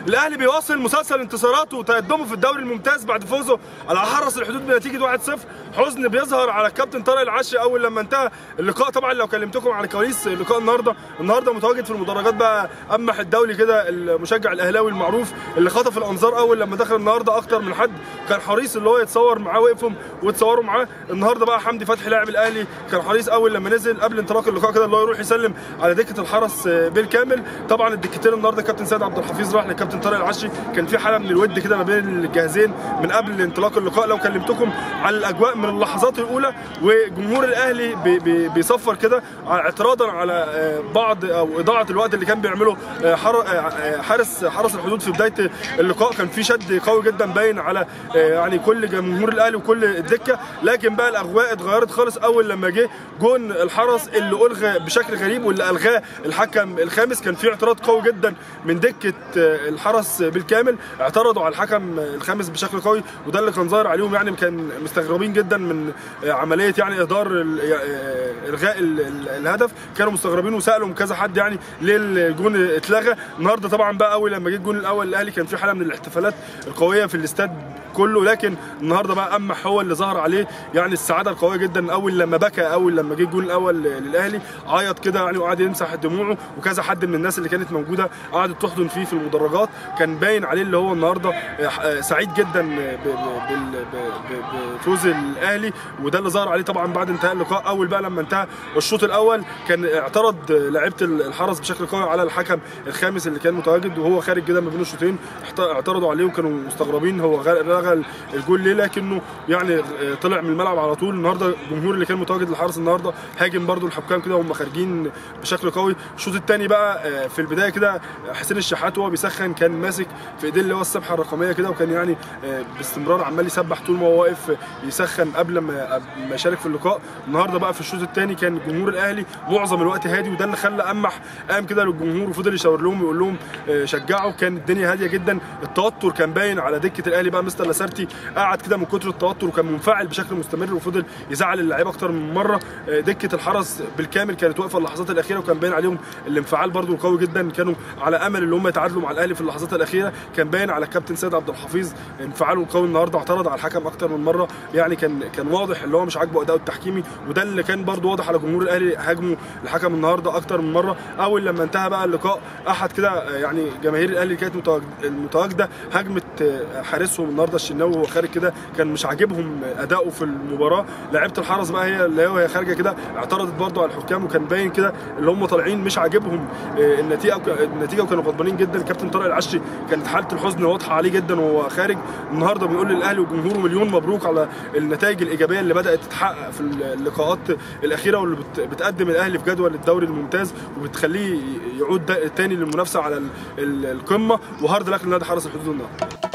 الاهلي بيواصل مسلسل انتصاراته وتقدمه في الدوري الممتاز بعد فوزه على حرس الحدود بنتيجه 1-0 حزن بيظهر على الكابتن طارق العشي اول لما انتهى اللقاء طبعا لو كلمتكم على كواليس اللقاء النهارده النهارده متواجد في المدرجات بقى امح الدولي كده المشجع الاهلاوي المعروف اللي خطف الانظار اول لما دخل النهارده اكتر من حد كان حريص اللي هو يتصور معاه وقفهم وتصوروا معاه النهارده بقى حمدي فتحي لاعب الاهلي كان حريص اول لما نزل قبل انطلاق اللقاء كده اللي هو يروح يسلم على دكه الحرس بالكامل طبعا الدكتين النهارده كابتن سيد عبد الحفيظ راح للكابتن طارق العشي كان في حاله من الود كده ما بين الجهازين من قبل انطلاق اللقاء لو كلمتكم على الاجواء من اللحظات الاولى وجمهور الاهلي بي بي بيصفر كده اعتراضا على بعض او اضاعه الوقت اللي كان بيعمله حارس حرس الحدود في بدايه اللقاء كان في شد قوي جدا باين على يعني كل جمهور الاهلي وكل الدكه لكن بقى الاجواء اتغيرت خالص اول لما جه جون الحرس اللي الغى بشكل غريب واللي الغاه الحكم الخامس كان في اعتراض قوي جدا من دكه الحرس بالكامل اعترضوا على الحكم الخامس بشكل قوي وده اللي كان ظاهر عليهم يعني كان مستغربين جدا من عمليه يعني اهدار الغاء الهدف كانوا مستغربين وسالوا كذا حد يعني ليه الجون اتلغى النهارده طبعا بقى اول لما جه الجون الاول الاهلي كان في حاله من الاحتفالات القويه في الاستاد كله لكن النهارده بقى امح هو اللي ظهر عليه يعني السعاده القويه جدا اول لما بكى اول لما جه الجون الاول للاهلي عيط كده يعني وقعد يمسح دموعه وكذا حد من الناس اللي كانت موجوده قعدت تحضن فيه في المدرجات كان باين عليه اللي هو النهارده سعيد جدا بفوز الاهلي وده اللي ظهر عليه طبعا بعد انتهاء اللقاء اول بقى لما انتهى الشوط الاول كان اعترض لعيبه الحرس بشكل قوي على الحكم الخامس اللي كان متواجد وهو خارج كده ما بين الشوطين اعترضوا عليه وكانوا مستغربين هو لغى الجول ليه لكنه يعني طلع من الملعب على طول النهارده الجمهور اللي كان متواجد للحرس النهارده هاجم برده الحكام كده وهم خارجين بشكل قوي الشوط الثاني بقى في البدايه كده حسين الشحات وهو بيسخن كان ماسك في ايديه اللي هو السبحه الرقميه كده وكان يعني باستمرار عمال يسبح طول ما هو واقف يسخن قبل ما ما يشارك في اللقاء النهارده بقى في الشوط الثاني كان جمهور الاهلي معظم الوقت هادي وده اللي خلى امح قام كده للجمهور وفضل يشاور لهم ويقول لهم شجعوا كان الدنيا هاديه جدا التوتر كان باين على دكه الاهلي بقى مستر لاسارتي قعد كده من كتر التوتر وكان منفعل بشكل مستمر وفضل يزعل اللعيبه اكتر من مره دكه الحرس بالكامل كانت واقفه اللحظات الاخيره وكان باين عليهم الانفعال برده قوي جدا كانوا على امل ان هم يتعادلوا مع الاهلي في اللحظات الاخيره كان باين على الكابتن سيد عبد الحفيظ انفعاله قوي النهارده اعترض على الحكم اكتر من مره يعني كان كان واضح اللي هو مش عاجبه اداؤه التحكيمي وده اللي كان برده واضح على جمهور الاهلي هاجموا الحكم النهارده اكتر من مره اول لما انتهى بقى اللقاء احد كده يعني جماهير الاهلي كانت متواجده هاجمت حارسهم النهارده الشناوي وهو خارج كده كان مش عاجبهم اداؤه في المباراه لعيبه الحرس بقى هي اللي هي خارجه كده اعترضت برده على الحكام وكان باين كده اللي هم طالعين مش عاجبهم النتيجه النتيجه وكانوا غضبانين جدا الكابتن طارق العشي كانت حاله الحزن واضحه عليه جدا وهو خارج النهارده بيقول للاهلي وجمهوره مليون مبروك على النتائج الايجابيه اللي بدات تتحقق في اللقاءات الاخيره واللي بتقدم الاهلي في جدول الدوري الممتاز وبتخليه يعود تاني للمنافسه على القمه وهارد لك لنادي حرس الحدود النهارده